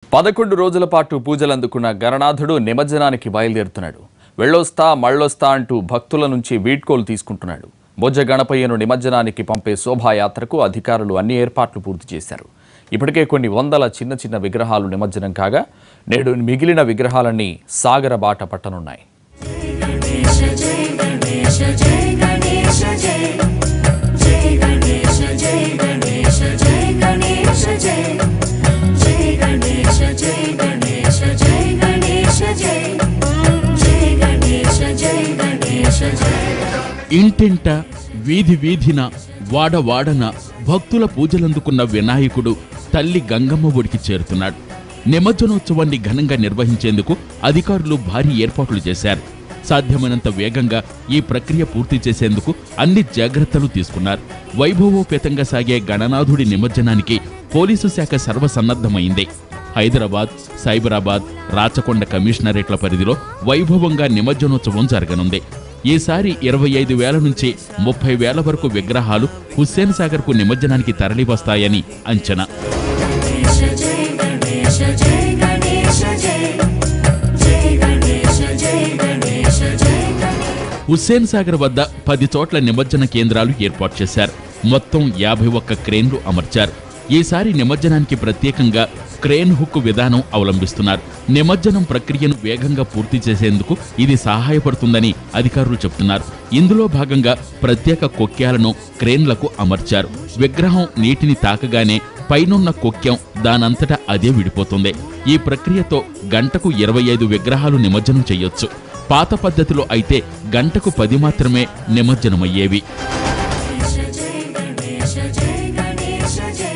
పదకొండు రోజుల పాటు పూజలు అందుకున్న గణనాథుడు నిమజ్జనానికి బయలుదేరుతున్నాడు వెళ్ళొస్తా మళ్ళొస్తా అంటూ భక్తుల నుంచి వీడ్కోలు తీసుకుంటున్నాడు బొజ్జ గణపయ్యను నిమజ్జనానికి పంపే శోభాయాత్రకు అధికారులు అన్ని ఏర్పాట్లు పూర్తి చేశారు ఇప్పటికే కొన్ని వందల చిన్న చిన్న విగ్రహాలు నిమజ్జనం కాగా నేడు మిగిలిన విగ్రహాలన్నీ సాగర బాట పట్టనున్నాయి गणेश जय गणेश जय गणेश जय जय गणेश जय गणेश जय गणेश जय जय गणेश जय गणेश जय गणेश जय जय गणेश जय गणेश जय ఇంటింట వీధి వీధిన వాడ వాడన భక్తుల పూజలందుకున్న వినాయకుడు తల్లి గంగమ్మ ఒడికి చేరుతున్నాడు నిమజ్జనోత్సవాన్ని ఘనంగా నిర్వహించేందుకు అధికారులు భారీ ఏర్పాట్లు చేశారు సాధ్యమైనంత వేగంగా ఈ ప్రక్రియ పూర్తి చేసేందుకు అన్ని జాగ్రత్తలు తీసుకున్నారు వైభవోపేతంగా సాగే గణనాథుడి నిమజ్జనానికి పోలీసు శాఖ సర్వసన్నద్ధమైంది హైదరాబాద్ సైబరాబాద్ రాచకొండ కమిషనరేట్ల పరిధిలో వైభవంగా నిమజ్జనోత్సవం జరగనుంది ఈసారి ఇరవై ఐదు వేల నుంచి ముప్పై వేల వరకు విగ్రహాలు హుస్సేన్ సాగర్కు నిమజ్జనానికి తరలివస్తాయని అంచనా गणेश जय गणेश जय गणेश जय जय गणेश जय गणेश जय गणेश హుస్సేన్ సాగర్ వద్ద పది చోట్ల నిమజ్జన కేంద్రాలు ఏర్పాటు చేశారు మొత్తం యాభై ఒక్క క్రేన్లు అమర్చారు ఈసారి నిమజ్జనానికి ప్రత్యేకంగా క్రేన్ హుక్ విధానం అవలంబిస్తున్నారు నిమజ్జనం ప్రక్రియను వేగంగా పూర్తి చేసేందుకు ఇది సహాయపడుతుందని అధికారులు చెబుతున్నారు ఇందులో భాగంగా ప్రత్యేక కొక్క్యాలను క్రేన్లకు అమర్చారు విగ్రహం నీటిని తాకగానే పైనున్న కొక్కెం దానంతటా అదే విడిపోతుంది ఈ ప్రక్రియతో గంటకు ఇరవై ఐదు విగ్రహాలు నిమజ్జనం చేయొచ్చు పాత పద్ధతిలో అయితే గంటకు పది మాత్రమే నిమజ్జనమయ్యేవి जय गणेश जय गणेश जय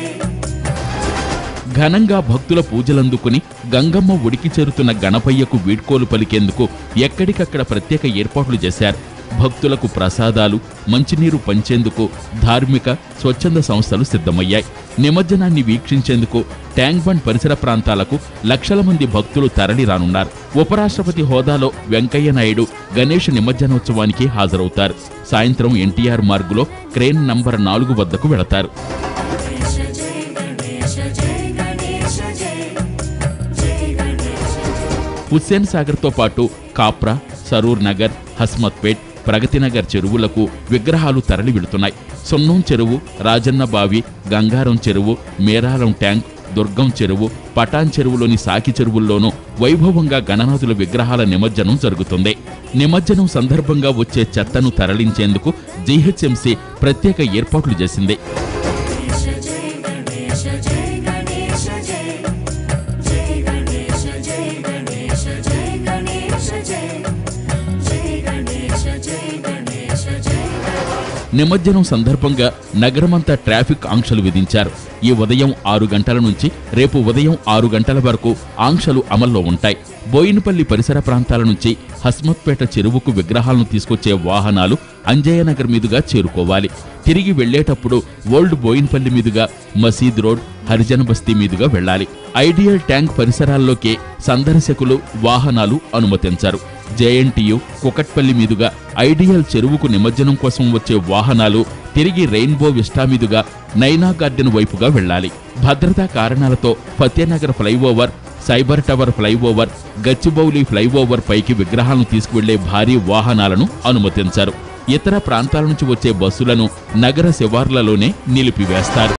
ఘనంగా భక్తుల పూజలందుకుని గంగమ్మ ఉడికి చేరుతున్న గణపయ్యకు వీడ్కోలు పలికేందుకు ఎక్కడికక్కడ ప్రత్యేక ఏర్పాట్లు చేశారు భక్తులకు ప్రసాదాలు మంచినీరు పంచేందుకు ధార్మిక స్వచ్ఛంద సంస్థలు సిద్ధమయ్యాయి నిమజ్జనాన్ని వీక్షించేందుకు ట్యాంక్ బండ్ పరిసర ప్రాంతాలకు లక్షల మంది భక్తులు తరలి రానున్నారు ఉపరాష్ట్రపతి హోదాలో వెంకయ్య నాయుడు గణేష్ నిమజ్జనోత్సవానికి హాజరవుతారు సాయంత్రం ఎన్టీఆర్ మార్గులో క్రేన్ నంబర్ నాలుగు వద్దకు వెళతారు जय गणेश जय गणेश जय जय गणेश హుస్సేన్ సాగర్తో పాటు కాప్రా సరూర్ నగర్ హస్మత్పేట్ ప్రగతి నగర్ చెరువులకు విగ్రహాలు తరలి వెళుతున్నాయి సున్నం చెరువు రాజన్న బావి గంగారం చెరువు మేరాలం ట్యాంక్ దుర్గం చెరువు పటాన్ చెరువులోని సాకి చెరువుల్లోనూ వైభవంగా గణనాథుల విగ్రహాల నిమజ్జనం జరుగుతుంది నిమజ్జనం సందర్భంగా వచ్చే చెత్తను తరలించేందుకు జీహెచ్ఎంసీ ప్రత్యేక ఏర్పాట్లు చేసింది जय गणेश जय गणेश जय जय गणेश जय गणेश जय गणेश जय जय गणेश जय गणेश जय నిమజ్జనం సందర్భంగా నగరమంతా ట్రాఫిక్ ఆంక్షలు విధించారు ఈ ఉదయం ఆరు గంటల నుంచి రేపు ఉదయం ఆరు గంటల వరకు ఆంక్షలు అమల్లో ఉంటాయి బోయినపల్లి పరిసర ప్రాంతాల నుంచి హస్మత్పేట చెరువుకు విగ్రహాలను తీసుకొచ్చే వాహనాలు అంజయ్యనగర్ మీదుగా చేరుకోవాలి తిరిగి వెళ్లేటప్పుడు ఓల్డ్ బోయిన్పల్లి మీదుగా మసీద్ రోడ్ హరిజన బస్తీ మీదుగా వెళ్ళాలి ఐడియల్ ట్యాంక్ పరిసరాల్లోకే సందర్శకులు వాహనాలు అనుమతించారు జేఎన్టీయు కుకట్పల్లి మీదుగా ఐడియల్ చెరువుకు నిమజ్జనం కోసం వచ్చే వాహనాలు తిరిగి రెయిన్బో విస్టా మీదుగా నైనా గార్డెన్ వైపుగా వెళ్ళాలి భద్రతా కారణాలతో Fatehnagar flyover cyber tower flyover Gachibowli flyover పైకి విగ్రహాలను తీసుకువెళ్లే భారీ వాహనాలను అనుమతించారు ఇతర ప్రాంతాల నుంచి వచ్చే బస్సులను నగర శివార్లలోనే నిలిపివేస్తారు